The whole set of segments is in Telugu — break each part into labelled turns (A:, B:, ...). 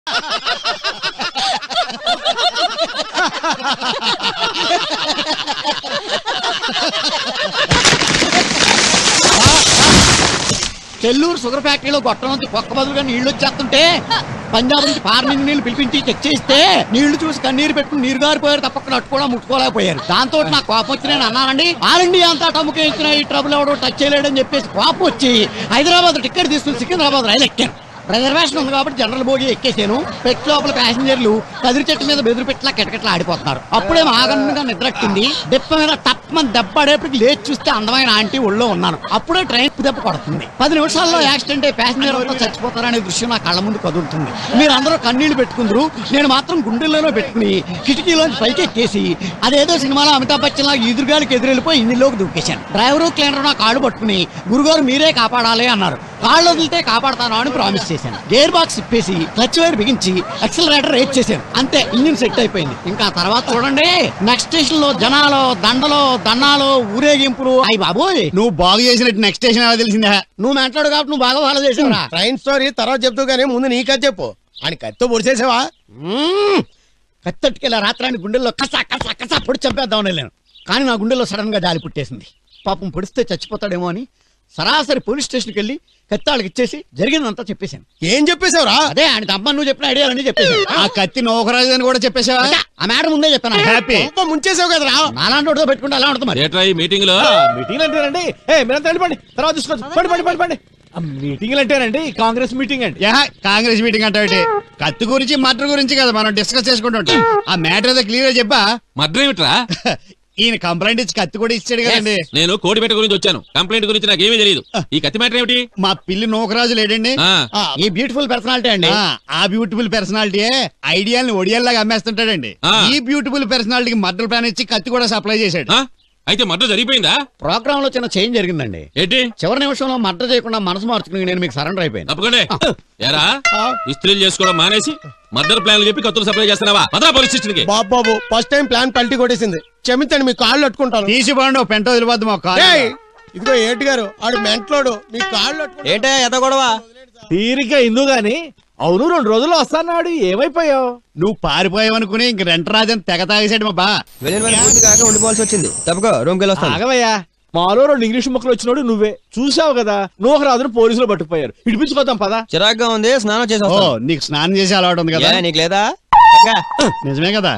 A: చెల్లూరు షుగర్ ఫ్యాక్టరీలో గొట్టం నుంచి పొక్క బదులుగా నీళ్లు వచ్చేస్తుంటే పంజాబ్ నుంచి ఫార్మింగ్ నీళ్లు పిలిపించి చెక్ చేస్తే నీళ్లు చూసి కన్నీరు పెట్టుకుని నీరు గారిపోయారు తప్ప నట్టు కూడా ముట్టుకోలేకపోయారు దాంతో నాకు కోపం వచ్చి నేను అన్నానండి ఆల్ ఇండియా అంతా టముకే ఇచ్చిన ఈ ట్రబుల్ ఎవడో టచ్ చేయలేడని చెప్పేసి కోపం వచ్చి హైదరాబాద్ టికెట్ తీసుకుని సికింద్రాబాద్ రైలు ఎక్కాను రిజర్వేషన్ ఉంది కాబట్టి జనరల్ బోగి ఎక్కేసాను పెట్ లోపల ప్యాసింజర్లు కదిరి చెట్టు మీద బెదిరి పెట్టిలా కిటకిట్లా ఆడిపోతున్నారు అప్పుడే ఆగంగా నిద్రట్టింది దెప్ప మీద టప్మని దెబ్బ ఆడేపటికి లేచి చూస్తే అందమైన ఆంటీ ఒళ్ళో ఉన్నాను అప్పుడే ట్రైన్ దెబ్బ కొడుతుంది పది నిమిషాల్లో యాక్సిడెంట్ అయ్యి ప్యాసింజర్ అంతా చచ్చిపోతారనే దృశ్యం నా కళ్ళ ముందు కదులుతుంది మీరందరూ కన్నీళ్లు పెట్టుకుందరు నేను మాత్రం గుండెల్లో పెట్టుకుని కిటికీలోంచి పైకి ఎక్కేసి అదేదో సినిమాలో అమితాబ్ బచ్చన్ లాగా ఎదురుగాలికి ఎదురెళ్ళిపోయి ఇంజిన్లోకి దూకేశాను డ్రైవరు క్లీనర్ నా కాళ్ళు పట్టుకుని గురుగారు మీరే కాపాడాలి అన్నారు కాళ్ళు వదిలితే కాపాడతాను అని ప్రామిస్ చేశాను గేర్ బాక్స్ ఇప్పేసి క్లచ్ వైర్ బిగించి యాక్సిలరేటర్ రేట్ చేశాను అంతే ఇంజిన్ సెట్ అయిపోయింది ఇంకా తర్వాత చూడండి నెక్స్ట్ స్టేషన్ లో జనాలు దండలు దండాలు ఊరేగింపులు అయ్యి బాబోయ్
B: నువ్వు బాగు చేసినట్టు నెక్స్ట్ స్టేషన్ ఎలా తెలిసిందా
A: నువ్వు మాట్లాడు కాబట్టి నువ్వు బాగా ఫాలో చేసావురా
C: ట్రైన్ స్టోరీ తర్వాత చెప్తూ కానీ ముందు నీ కథ చెప్పు అని కత్తో పొడిచేసావా
A: మ్మ్. కత్తట్టుకెళ్ళి రాత్రాన్ని గుండెల్లో కసా కసా కసా పొడి చంపేద్దామని వెళ్ళాను కానీ నా గుండెల్లో సడన్ గా జాలి పుట్టేసింది పాపం పొడిస్తే చచ్చిపోతాడేమో అని సరాసరి పోలీస్ స్టేషన్కి వెళ్ళి కత్తాళ్ళకి ఇచ్చేసి జరిగిందంతా చెప్పేశాను
C: ఏం చెప్పేశావురా
A: అదే ఆయన తమ్మ నువ్వు చెప్పిన ఐడియాలన్నీ చెప్పేశాను
B: ఆ కత్తి నోకరాజు అని కూడా చెప్పేశావా
A: అచ్చా, ఆ మేడం ముందే చెప్పాను
B: హ్యాపీ
C: కొంప ముంచేసావు కదరా
A: నాలాంటి వాడితో పెట్టుకుంటే అలా ఉంటుంది మరి
D: ఏట్రా ఈ మీటింగ్ లో
E: మీటింగ్ అంటేనండి ఏ మీరంతా వెళ్ళిపోండి తర్వాత చూసుకోవచ్చు పండి పండి పండి పండి మీటింగ్ అంటేనండి కాంగ్రెస్ మీటింగ్ అండి
B: యా కాంగ్రెస్ మీటింగ్ అంటే కత్తి గురించి మటర్ గురించి కదా మనం డిస్కస్ చేసుకుంటుంటాం ఆ మ్యాటర్ ఏదో క్లియర్ చెప్పా
D: మర్డర్ ఏమిట్రా
B: ఈయన కంప్లైంట్ ఇచ్చి కత్తి కూడా ఇచ్చాడు కదండి
D: నేను కోడిపేట గురించి వచ్చాను కంప్లైంట్ గురించి నాకేమీ తెలియదు ఈ కత్తి మ్యాటర్ ఏమిటి
B: మా పిల్లి నోకరాజు లేడండి
D: ఆ,
A: ఆ, ఈ బ్యూటిఫుల్ పర్సనాలిటీ అండి
B: ఆ, ఆ బ్యూటిఫుల్ పర్సనాలిటీ ఐడియాల్ని ఒడియాల్లాగా అమ్మేస్తుంటాడండి
D: ఆ.
B: ఈ బ్యూటిఫుల్ పర్సనాలిటీకి మర్డర్ ప్లాన్ ఇచ్చి కత్తి కూడా సప్లై చేశాడు
D: ఆ? అయితే మర్డర్ జరిగిపోయిందా
A: ప్రోగ్రామ్ లో చిన్న చేంజ్ జరిగిందండి
D: ఏంటి
A: చివరి నిమిషంలో మర్డర్ చేయకుండా మనసు మార్చుకుని నేను మీకు సరెండర్ అయిపోయాను
D: తప్పకండి ఎరా ఇస్త్రీలు చేసుకోవడం మానేసి మర్డర్ ప్లాన్ చెప్పి కత్తులు సప్లై చేస్తున్నావా మద్రా పోలీస్ స్టేషన్ కి
C: Babu Babu first time plan పల్టీ కొట్టేసింది క్షమించండి మీ కాళ్ళు అట్టుకుంటాను
B: తీసి పండు ఓ పెంట వదిలిపోద్దు మా కాలు.
C: ఏయ్, ఇదిగో ఏటి గారు ఆడు మెంట్లోడు మీ కాళ్ళు అట్టుకుంటాను.
F: ఏంటే ఎత గొడవ
E: తీరిగ్గా ఇందు గాని అవును రెండు రోజులు వస్తాన్నాడు ఏమైపోయావు
B: నువ్వు పారిపోయావనుకుని ఇంక రెంట రాజని తెగ తాగేశాడు మా బా
F: వెళ్ళిన వాళ్ళు పూర్తి కాక ఉండిపోవాల్సి వచ్చింది తప్పక రూమ్కి వెళ్ళి వస్తాను
E: ఆగవయ్యా మాలో రెండు ఇంగ్లీష్ ముక్కలు వచ్చినోడు నువ్వే చూసావు కదా నువ్వు రాజును పోలీసులు పట్టుకుపోయారు ఇడిపించుకోదాం పదా
F: చిరాగ్గా ఉంది స్నానం చేసి
B: ఓ
F: వస్తాను
B: నీకు స్నానం చేసి అలవాటు ఉంది కదా
F: ఏ, నీకు లేదా అక్కా,
B: నిజమే కదా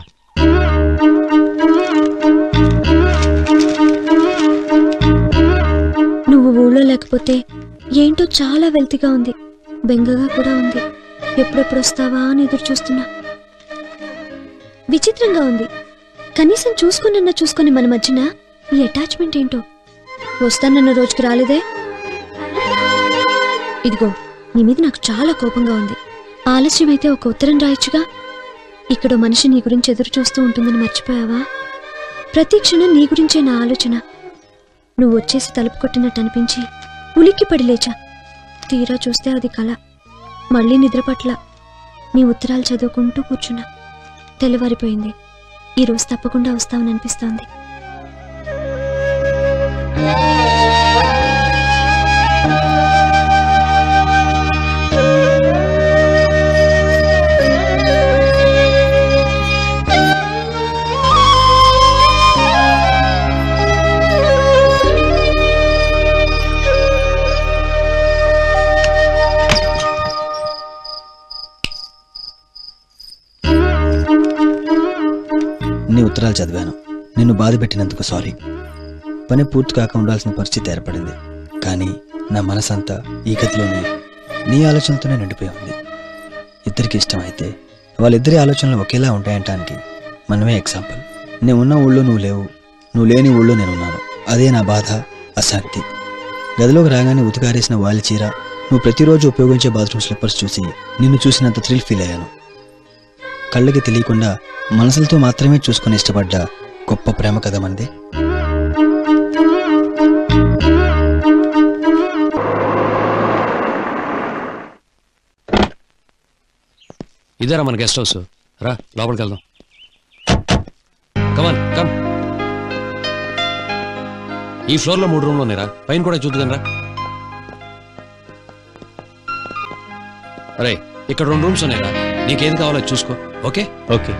G: నువ్వు ఊళ్ళో లేకపోతే ఏంటో చాలా వెల్తిగా ఉంది బెంగగా కూడా ఉంది ఎప్పుడెప్పుడు వస్తావా అని ఎదురు చూస్తున్నా విచిత్రంగా ఉంది కనీసం చూసుకున్నన్నా చూసుకుని మన మధ్యన ఈ అటాచ్మెంట్ ఏంటో వస్తానన్న రోజుకి రాలేదే ఇదిగో నీ మీద నాకు చాలా కోపంగా ఉంది ఆలస్యమైతే ఒక ఉత్తరం రాయొచ్చుగా ఇక్కడ మనిషి నీ గురించి ఎదురు చూస్తూ ఉంటుందని మర్చిపోయావా ప్రతి క్షణం నీ గురించే నా ఆలోచన నువ్వు వచ్చేసి తలుపు కొట్టినట్టు అనిపించి ఉలిక్కి పడి లేచా తీరా చూస్తే అది కళ మళ్ళీ నిద్ర పట్ల నీ ఉత్తరాలు చదువుకుంటూ కూర్చున్నా తెల్లవారిపోయింది ఈరోజు తప్పకుండా వస్తావని అనిపిస్తోంది
F: నీ ఉత్తరాలు చదివాను నిన్ను బాధ పెట్టినందుకు సారీ పని పూర్తి కాక ఉండాల్సిన పరిస్థితి ఏర్పడింది కానీ నా మనసంతా ఈ గదిలోనే నీ ఆలోచనలతోనే నిండిపోయి ఉంది ఇద్దరికి ఇష్టమైతే వాళ్ళిద్దరి ఆలోచనలు ఒకేలా ఉంటాయంటానికి మనమే ఎగ్జాంపుల్ నేను ఉన్న ఊళ్ళో నువ్వు లేవు నువ్వు లేని ఊళ్ళో నేనున్నాను అదే నా బాధ అశాంతి గదిలోకి రాగానే ఉతికారేసిన వాలి చీర నువ్వు ప్రతిరోజు ఉపయోగించే బాత్రూమ్ స్లిప్పర్స్ చూసి నిన్ను చూసినంత థ్రిల్ ఫీల్ అయ్యాను కళ్ళకి తెలియకుండా మనసులతో మాత్రమే చూసుకొని ఇష్టపడ్డ గొప్ప ప్రేమ కథ మంది
H: ఇదేరా మన గెస్ట్ హౌస్ రా లోపలికి వెళ్దాం కమాన్ కమ్ ఈ ఫ్లోర్ లో మూడు రూమ్లు ఉన్నాయిరా పైన కూడా చూద్దాం రా అరే ఇక్కడ రెండు రూమ్స్ ఉన్నాయిరా నీకేది కావాలో అది చూసుకో ఓకే
E: ఓకే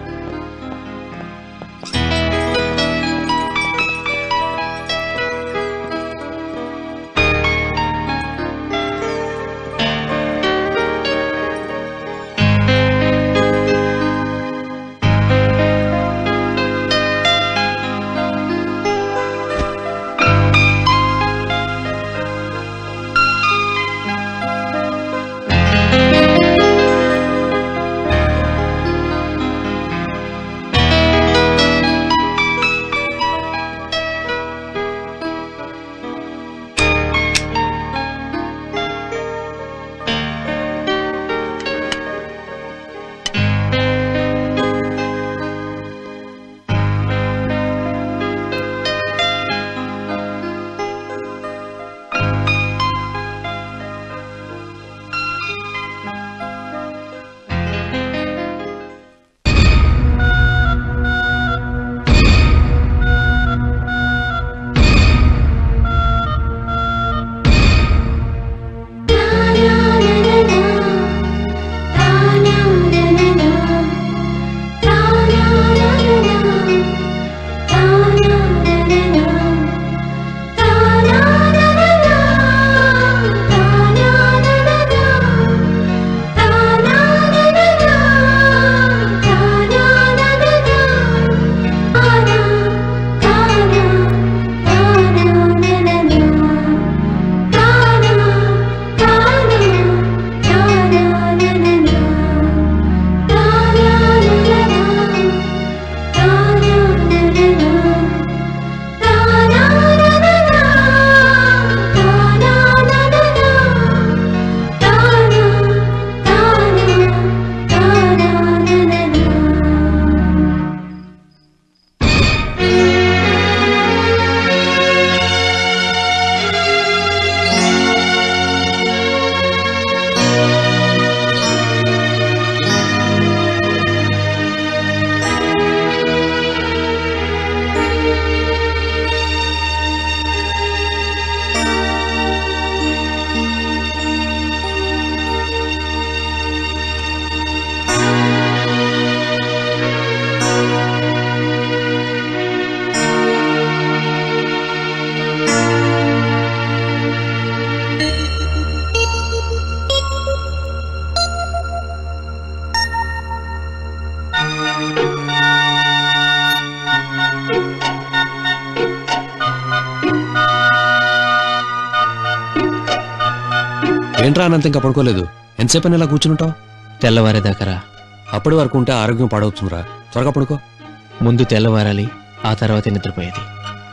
H: ఏంట్రా అనంత ఇంకా పడుకోలేదు ఎంతసేపు అని ఇలా కూర్చుంటావు
E: తెల్లవారేదాకరా
H: అప్పటి వరకు ఉంటే ఆరోగ్యం పాడవుతుందిరా త్వరగా పడుకో
E: ముందు తెల్లవారాలి ఆ తర్వాత నిద్రపోయేది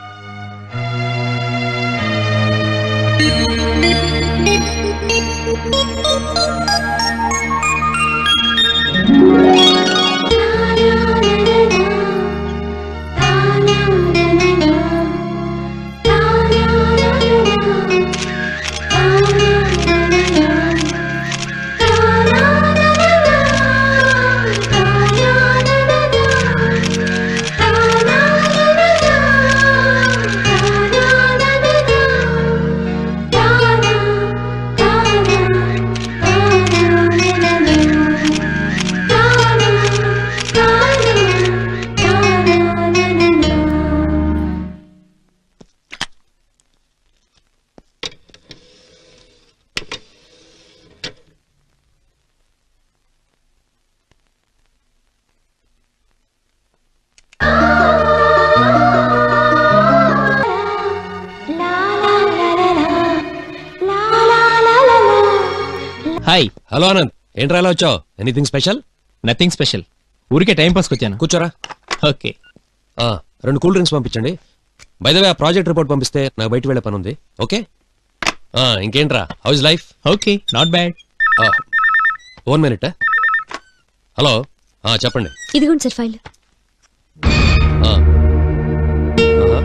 E: హాయ్
H: హలో అనంత్ ఏంట్రా ఇలా వచ్చావు ఎనీథింగ్ స్పెషల్
E: నథింగ్ స్పెషల్ ఊరికే టైం పాస్కి వచ్చాను
H: కూర్చోరా
E: ఓకే
H: ఆ, రెండు కూల్ డ్రింక్స్ పంపించండి బైదవే ఆ ప్రాజెక్ట్ రిపోర్ట్ పంపిస్తే నాకు బయట వెళ్ళే పని ఉంది ఓకే ఆ, ఇంకేంట్రా how's life
E: okay not bad
H: one minute hello ఆ, చెప్పండి
G: ఇదిగోండి సార్ ఫైల్
H: ఆ. ఆహా.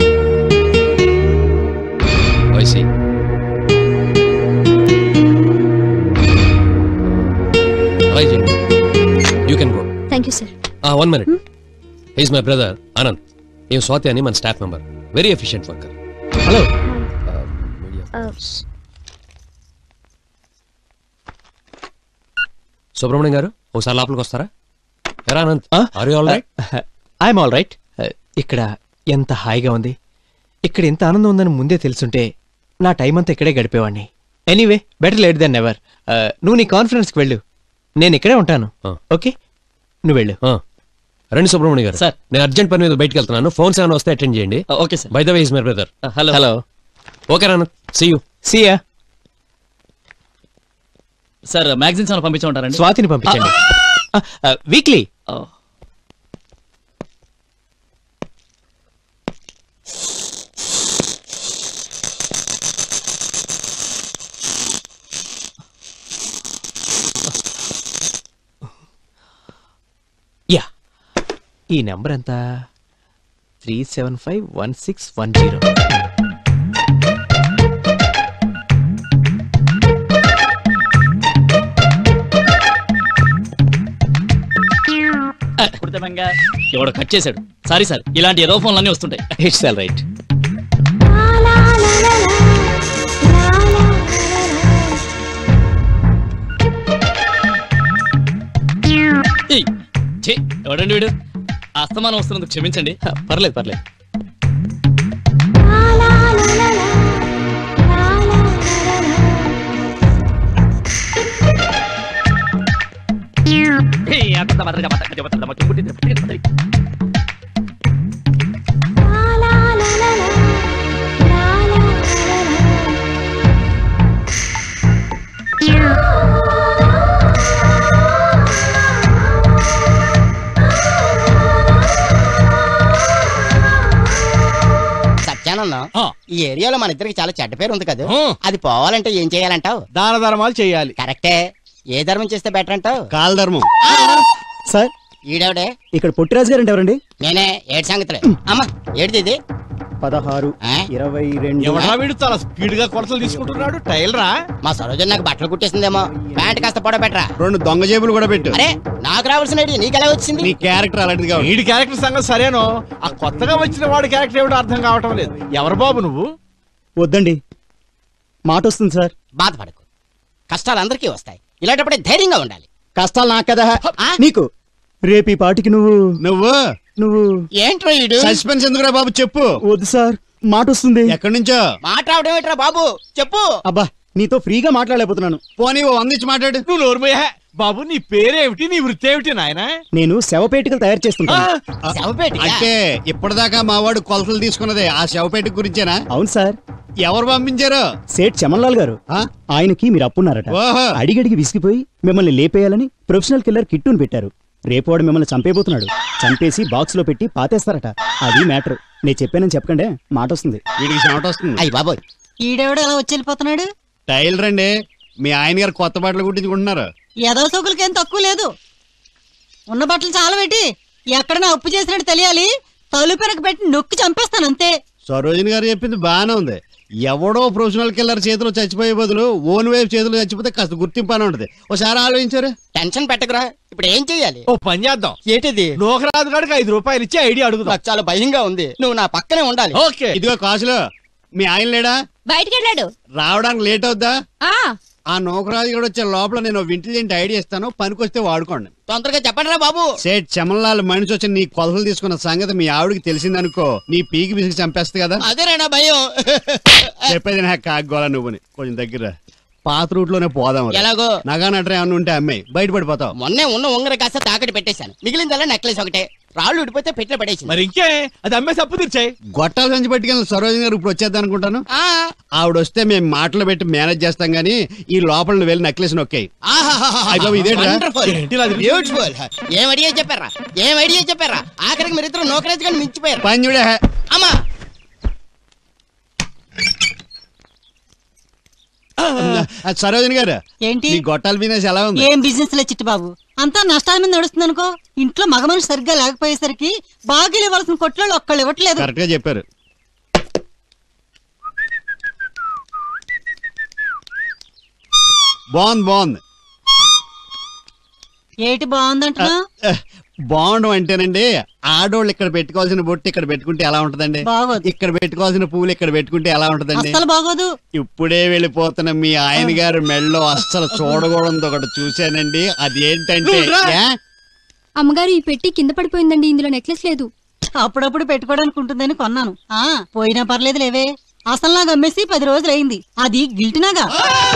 H: I see. అలాగే చేయండి you can go
G: thank you sir
H: one minute is my brother Anant ఈ స్వాతి అని మన staff member very efficient worker
E: hello
H: Subrahmanyam garu ఒకసారి లోపలికి వస్తారా ఎరా అనంత్
E: ఆ?
H: Are you all right
E: I'm all right ఇక్కడ ఎంత హాయిగా ఉంది ఇక్కడ ఎంత ఆనందం ఉందని ముందే తెలుసుంటే నా టైం అంతా ఇక్కడే గడిపేవాడిని anyway better late than ever నువ్వు నీ కాన్ఫరెన్స్కి వెళ్ళు నేను ఇక్కడే ఉంటాను
H: ఆ.
E: ఓకే నువ్వు వెళ్ళు
H: రండి సుబ్రహ్మణ్య గారు
I: సార్.
H: నేను అర్జెంట్ పని మీద బయటకు వెళ్తున్నాను ఫోన్స్ ఏమైనా వస్తే అటెండ్ చేయండి
I: okay sir
H: by the way is my brother
I: hello
E: hello
H: okay రాను see you
E: see ya
I: sir magazines ఏమైనా పంపించమంటారండి
E: స్వాతిని పంపించండి వీక్లీ
I: ఓ.
E: యా ఈ నెంబర్ ఎంత three seven five one six one zero
I: కృతజ్ఞంగా ఎవడో కట్ చేశాడు సారీ సార్ ఇలాంటి ఏదో ఫోన్లు అన్నీ వస్తుంటాయి
E: ఇట్స్ ఆల్ రైట్
I: ఏయ్, ఛీ, ఎవడండి వీడు అస్తమానం వస్తున్నందుకు క్షమించండి
E: పర్లేదు పర్లేదు
I: ఏయ్, అంతంత మాత్రం జమ, జమ, జమ, జమ, చుంపుటి, చుంపుటి, చుంపుటి.
A: సత్యానన్నా
I: ఆ.
A: ఈ ఏరియాలో మన ఇద్దరికి చాలా చెడ్డ పేరు ఉంది కదా
E: ఆ.
A: అది పోవాలంటే ఏం చేయాలంటావు
E: దాన ధర్మాలు చేయాలి
A: కరెక్టే ఏ ధర్మం చేస్తే బెటర్ అంటావు
B: కాలధర్మం
F: సార్
A: ఈడవిడే
F: ఇక్కడ పొట్టిరాజు గారు అంటే ఎవరండి
A: నేనే ఏడు సంగతులు అమ్మా ఏడిది ఇది
F: పదహారు
A: ఆ?
F: ఇరవై రెండు
E: ఎవడా వీడు చాలా స్పీడ్ గా కొలతలు తీసుకుంటున్నాడు టైల్ రా
A: మా సరోజన్ నాకు బట్టలు కుట్టేసిందేమో ప్యాంట్ కాస్త పొడ బెటరా
B: రెండు దొంగ జేబులు కూడా పెట్టు
A: అరే నాకు రావాల్సిన ఐడియా నీకు ఎలా వచ్చింది
B: నీ క్యారెక్టర్ అలాంటిది కావాలి
E: వీడి క్యారెక్టర్ సంగతి సరేనో ఆ కొత్తగా వచ్చిన వాడి క్యారెక్టర్ ఏమిటో అర్థం కావటం లేదు ఎవరు బాబు నువ్వు
F: వద్దండి మాట వస్తుంది సార్
A: బాధపడకు కష్టాలు అందరికీ వస్తాయి ఇలాంటప్పుడే ధైర్యంగా ఉండాలి
F: కష్టాలు నాకు కదా
A: ఆ?
F: నీకు రేపు ఈ పాటికి నువ్వు
B: నువ్వు
F: నువ్వు
A: ఏంట్రో ఈడు
B: సస్పెన్స్ ఎందుకురా బాబు చెప్పు
F: వద్దు సార్ మాట వస్తుంది
B: ఎక్కడి నుంచో
A: మాట్లాడడం ఏంట్రా బాబు చెప్పు
F: అబ్బా నీతో ఫ్రీగా మాట్లాడలేకపోతున్నాను
B: పోనీ ఓ వందించి మాట్లాడు
E: నువ్వు నోరుమయ్యా బాబు నీ పేరేమిటి నీ వృత్తి ఏమిటి నాయన
F: నేను శవపేటికలు తయారు చేస్తుంటాను
A: శవపేటికా?
B: అంటే ఇప్పటిదాకా మా వాడు కొలతలు తీసుకున్నదే ఆ శవపేట గురించేనా
F: అవును సార్
B: ఎవరు పంపించారు
F: సేట్ చమన్లాల్ గారు
B: ఆ?
F: ఆయనకి మీరు అప్పున్నారట
B: ఓహో.
F: అడిగడిగి విసిగిపోయి మిమ్మల్ని లేపేయాలని ప్రొఫెషనల్ కిల్లర్ కిట్టును పెట్టారు రేపు వాడు మిమ్మల్ని చంపేపోతున్నాడు చంపేసి బాక్స్ లో పెట్టి పాతేస్తారట అది మ్యాటర్ నేను చెప్పానని చెప్పకండి మాట వస్తుంది
B: వీడికి చెమట వస్తుంది
A: అయ్యి బాబోయ్
J: ఈడెవడు ఎలా వచ్చి వెళ్ళిపోతున్నాడు
B: టైలర్ అండి మీ ఆయన గారు కొత్త బట్టలు కుట్టించుకుంటున్నారు
J: ఏదో సోకులకేం తక్కువ లేదు ఉన్న బట్టలు చాలా పెట్టి ఎక్కడ నా ఉప్పు చేసినట్టు తెలియాలి తలుపెనక పెట్టి నొక్కి చంపేస్తాను అంతే
B: సరోజిని గారు చెప్పింది బాగానే ఉంది ఎవడో ప్రొఫెషనల్ కిల్లర్ చేతిలో చచ్చిపోయే బదులు ఓన్ వైఫ్ చేతిలో చచ్చిపోతే కాస్త గుర్తింపు అని ఉంటుంది ఒకసారి ఆలోచించారు
A: టెన్షన్ పెట్టకురా ఇప్పుడు ఏం చెయ్యాలి
E: ఓ పని చేద్దాం
A: ఏంటిది
E: నూకరాజు గారికి ఐదు రూపాయలు ఇచ్చి ఐడియా అడుగుదాం
A: నాకు చాలా భయంగా ఉంది నువ్వు నా పక్కనే ఉండాలి
E: ఓకే
B: ఇదిగో కాసులు మీ ఆయన లేడా
J: బయటికి వెళ్ళాడు
B: రావడానికి లేట్ అవుద్దా ఆ నౌకరాజు కూడా వచ్చే లోపల నేను ఇంటెలిజెంట్ ఐడియా ఇస్తాను పనికొస్తే వాడుకోండి
A: తొందరగా చెప్పండి రా బాబు
B: సేట్ చమన్లాల్ మనిషి వచ్చి నీ కొలతలు తీసుకున్న సంగతి మీ ఆవిడకి తెలిసిందనుకో నీ పీకి విసిగి చంపేస్తుంది కదా
A: అదేనా నా భయం
B: చెప్పేది నా కాగోళ నువ్వుని కొంచెం దగ్గర పాత రూట్ లోనే పోదాం రే.
A: ఎలాగో
B: నగా నట్ర ఏమన్నా ఉంటే అమ్మాయి బయటపడిపోతావు
A: మొన్నే ఉన్న ఉంగర కాస్త తాకటి పెట్టేశాను మిగిలిందల్లా నెక్లెస్ ఒకటే రాళ్ళు ఉడిపోతే పెట్టిన పడేసింది
E: మరి ఇంకే అది అమ్మేసి అప్పు తీర్చాయి
B: గొట్టాలు సంచి పట్టుకెళ్ళిన సరోజిని గారు ఇప్పుడు వచ్చేద్దాం అనుకుంటాను
A: ఆ,
B: ఆవిడ వస్తే మేము మాటలు పెట్టి మేనేజ్ చేస్తాం గానీ ఈ లోపల నువ్వు వెళ్ళి నెక్లెస్ నొక్కాయి
A: ఆహాహాహా.
B: అయ్య బాబు, ఇదేంట్రా?
A: Wonderful.
E: ఏంటి ఇలా తిరిగి-
A: Beautiful. ఏం ఐడియా చెప్పారా ఏం ఐడియా చెప్పారా ఆఖరికి మీరిద్దరు నోకరేజ్ కానీ మించిపోయారు
B: పని చూడే
A: అమ్మా
B: సరోజిని గారు
J: ఏంటి
B: మీ గొట్టాల బిజినెస్ ఎలా ఉంది
J: ఏం బిజినెస్ లే చిట్టి బాబు అంతా నష్టాల మీద నడుస్తుంది అనుకో ఇంట్లో మగ మనిషి సరిగ్గా లేకపోయేసరికి బాకీలు ఇవ్వాల్సిన కొట్లో ఒక్కళ్ళు ఇవ్వట్లేదు
B: కరెక్ట్ గా చెప్పారు బాగుంది బాగుంది
J: ఏటి బాగుందంటున్నా
B: బాండం అంటేనండి ఆడోళ్ళు ఇక్కడ పెట్టుకోవాల్సిన బొట్టు ఇక్కడ పెట్టుకుంటే ఎలా ఉంటదండి
J: బాగోదు
B: ఇక్కడ పెట్టుకోవాల్సిన పూలు ఇక్కడ పెట్టుకుంటే ఎలా ఉంటదండి
J: అస్సలు బాగోదు
B: ఇప్పుడే వెళ్ళిపోతున్న మీ ఆయన గారు మెళ్ళో అస్సలు చూడకూడదు ఒకటి చూశానండి అది ఏంటంటే ఏ?
G: అమ్మగారు ఈ పెట్టి కింద పడిపోయిందండి ఇందులో నెక్లెస్ లేదు
J: అప్పుడప్పుడు పెట్టుకోవడానికి ఉంటుందని కొన్నాను ఆ పోయినా పర్లేదు లేవే అసలు నాకు అమ్మేసి పది రోజులు అయింది అది గిల్టినాగా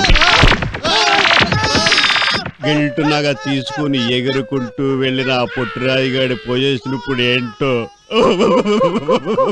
B: గిల్టునగా తీసుకుని ఎగురుకుంటూ వెళ్ళిన ఆ పొట్టురాయిగాడి పొజిషన్ ఇప్పుడు ఏంటో